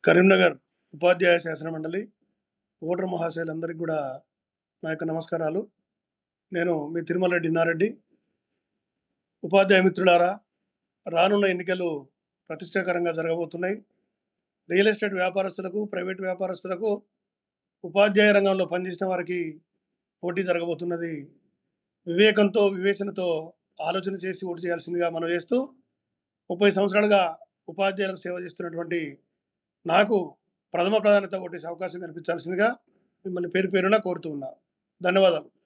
కరీంనగర్ ఉపాధ్యాయ శాసన మండలి ఓటర్ మహాశయులందరికీ కూడా నా యొక్క నమస్కారాలు నేను మీ తిరుమల రెడ్డి ఇన్నారెడ్డి ఉపాధ్యాయ మిత్రులారా రానున్న ఎన్నికలు ప్రతిష్టాకరంగా జరగబోతున్నాయి రియల్ ఎస్టేట్ వ్యాపారస్తులకు ప్రైవేట్ వ్యాపారస్తులకు ఉపాధ్యాయ రంగంలో పనిచేసిన వారికి పోటీ జరగబోతున్నది వివేకంతో వివేచనతో ఆలోచన చేసి ఓటు చేయాల్సిందిగా మనం చేస్తూ ముప్పై సంవత్సరాలుగా ఉపాధ్యాయులకు సేవ చేస్తున్నటువంటి నాకు ప్రథమ ప్రాధాన్యత ఓటేసే అవకాశం కల్పించాల్సిందిగా మిమ్మల్ని పేరు పేరున కోరుతూ ఉన్నా ధన్యవాదాలు